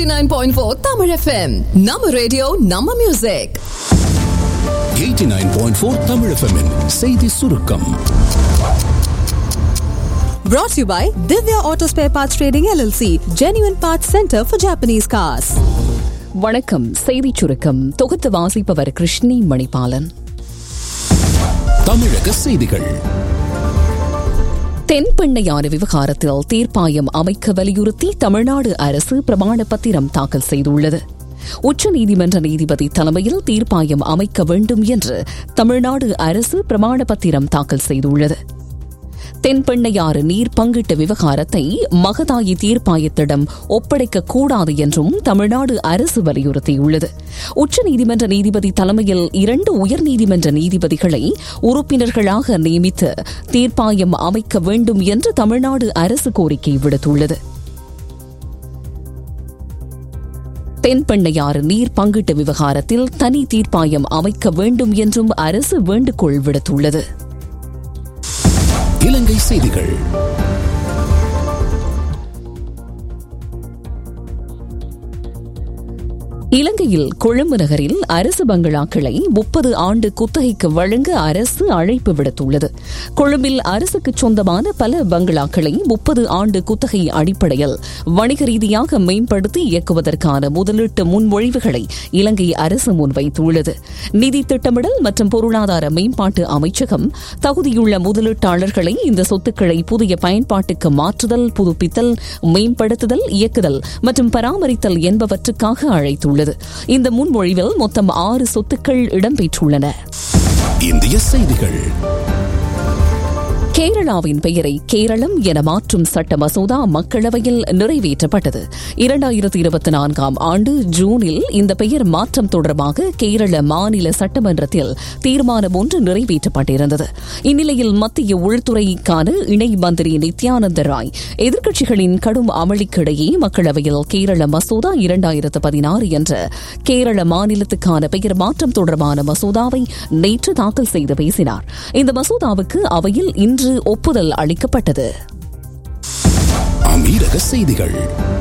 89.4 Tamil FM. நம்ம radio நம்ம music 89.4 Tamil FM -இன் செய்தி சுருக்கம் Brought to you by Divya Auto Spare Parts Trading LLC, Genuine Parts Center for Japanese Cars. வணக்கம் செய்திச் சுருக்கம் தொகுத்து வாசிப்பவர் கிருஷ்ணி மணிபாலன் தமிழக செய்திகள் தென்பெண்ணையான விவகாரத்தில் தீர்ப்பாயம் அமைக்க வலியுறுத்தி தமிழ்நாடு அரசு பிரமாண பத்திரம் தாக்கல் செய்துள்ளது உச்சநீதிமன்ற நீதிபதி தலைமையில் தீர்ப்பாயம் அமைக்க வேண்டும் என்று தமிழ்நாடு அரசு பிரமாண பத்திரம் தாக்கல் செய்துள்ளது தென்பெண்ணையாறு நீர் பங்கிட்ட விவகாரத்தை மகதாயி தீர்ப்பாயத்திடம் ஒப்படைக்க கூடாது என்றும் தமிழ்நாடு அரசு வலியுறுத்தியுள்ளது உச்சநீதிமன்ற நீதிபதி தலைமையில் இரண்டு உயர்நீதிமன்ற நீதிபதிகளை உறுப்பினர்களாக நியமித்து தீர்ப்பாயம் அமைக்க வேண்டும் என்று தமிழ்நாடு அரசு கோரிக்கை விடுத்துள்ளது தென்பெண்ணையாறு நீர் பங்கிட்ட விவகாரத்தில் தனி தீர்ப்பாயம் அமைக்க வேண்டும் என்றும் அரசு வேண்டுகோள் விடுத்துள்ளது இலங்கை செய்திகள் இலங்கையில் கொழும்பு நகரில் அரசு பங்களாக்களை முப்பது ஆண்டு குத்தகைக்கு வழங்க அரசு அழைப்பு விடுத்துள்ளது கொழும்பில் அரசுக்கு சொந்தமான பல பங்களாக்களை முப்பது ஆண்டு குத்தகை அடிப்படையில் வணிக ரீதியாக மேம்படுத்தி இயக்குவதற்கான முதலீட்டு முன்மொழிவுகளை இலங்கை அரசு முன்வைத்துள்ளது நிதி திட்டமிடல் மற்றும் பொருளாதார மேம்பாட்டு அமைச்சகம் தகுதியுள்ள முதலீட்டாளர்களை இந்த சொத்துக்களை புதிய பயன்பாட்டுக்கு மாற்றுதல் புதுப்பித்தல் மேம்படுத்துதல் இயக்குதல் மற்றும் பராமரித்தல் என்பவற்றுக்காக அழைத்துள்ளது இந்த முன்மொழிவில் மொத்தம் ஆறு சொத்துக்கள் இடம்பெற்றுள்ளன இந்திய செய்திகள் கேரளாவின் பெயரை கேரளம் என மாற்றும் சட்ட மசோதா மக்களவையில் நிறைவேற்றப்பட்டது இரண்டாயிரத்தி இருபத்தி நான்காம் ஆண்டு ஜூனில் இந்த பெயர் மாற்றம் தொடர்பாக கேரள மாநில சட்டமன்றத்தில் தீர்மானம் ஒன்று நிறைவேற்றப்பட்டிருந்தது இந்நிலையில் மத்திய உள்துறைக்கான இணை மந்திரி நித்யானந்த ராய் எதிர்க்கட்சிகளின் கடும் அமளிக்கிடையே மக்களவையில் கேரள மசோதா இரண்டாயிரத்து பதினாறு என்ற கேரள மாநிலத்துக்கான பெயர் மாற்றம் தொடர்பான மசோதாவை நேற்று தாக்கல் செய்து பேசினார் இந்த மசோதாவுக்கு அவையில் இன்று ஒப்புதல் அளிக்கப்பட்டது அமீரக செய்திகள்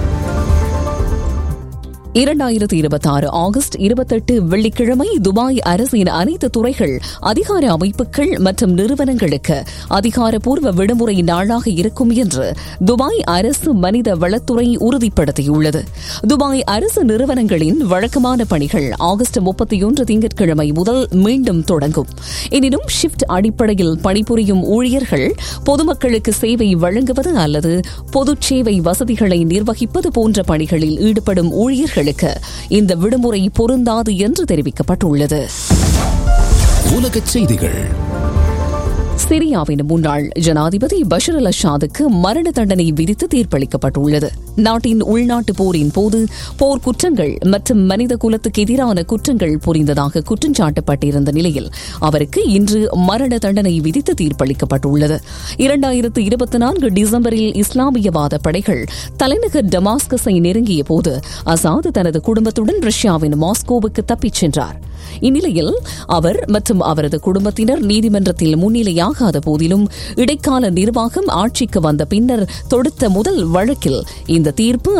இரண்டாயிரத்தி இருபத்தாறு ஆகஸ்ட் இருபத்தெட்டு வெள்ளிக்கிழமை துபாய் அரசின் அனைத்து துறைகள் அதிகார அமைப்புகள் மற்றும் நிறுவனங்களுக்கு அதிகாரப்பூர்வ விடுமுறை நாளாக இருக்கும் என்று துபாய் அரசு மனித வளத்துறை உறுதிப்படுத்தியுள்ளது துபாய் அரசு நிறுவனங்களின் வழக்கமான பணிகள் ஆகஸ்ட் முப்பத்தியொன்று திங்கட்கிழமை முதல் மீண்டும் தொடங்கும் எனினும் ஷிப்ட் அடிப்படையில் பணிபுரியும் ஊழியர்கள் பொதுமக்களுக்கு சேவை வழங்குவது அல்லது பொது சேவை வசதிகளை நிர்வகிப்பது போன்ற பணிகளில் ஈடுபடும் ஊழியர்கள் ஊழியர்களுக்கு இந்த விடுமுறை பொருந்தாது என்று தெரிவிக்கப்பட்டுள்ளது உலகச் செய்திகள் சிரியாவின் முன்னாள் ஜனாதிபதி பஷர் அல் அஷாதுக்கு மரண தண்டனை விதித்து தீர்ப்பளிக்கப்பட்டுள்ளது நாட்டின் உள்நாட்டு போரின் போது போர் குற்றங்கள் மற்றும் மனித குலத்துக்கு எதிரான குற்றங்கள் புரிந்ததாக குற்றஞ்சாட்டப்பட்டிருந்த நிலையில் அவருக்கு இன்று மரண தண்டனை விதித்து தீர்ப்பளிக்கப்பட்டுள்ளது இரண்டாயிரத்து இருபத்தி நான்கு டிசம்பரில் இஸ்லாமியவாத படைகள் தலைநகர் டமாஸ்கஸை நெருங்கிய போது அசாத் தனது குடும்பத்துடன் ரஷ்யாவின் மாஸ்கோவுக்கு தப்பிச் சென்றார் இந்நிலையில் அவர் மற்றும் அவரது குடும்பத்தினர் நீதிமன்றத்தில் முன்னிலையாகாத போதிலும் இடைக்கால நிர்வாகம் ஆட்சிக்கு வந்த பின்னர் தொடுத்த முதல் வழக்கில் இந்த தீர்ப்பு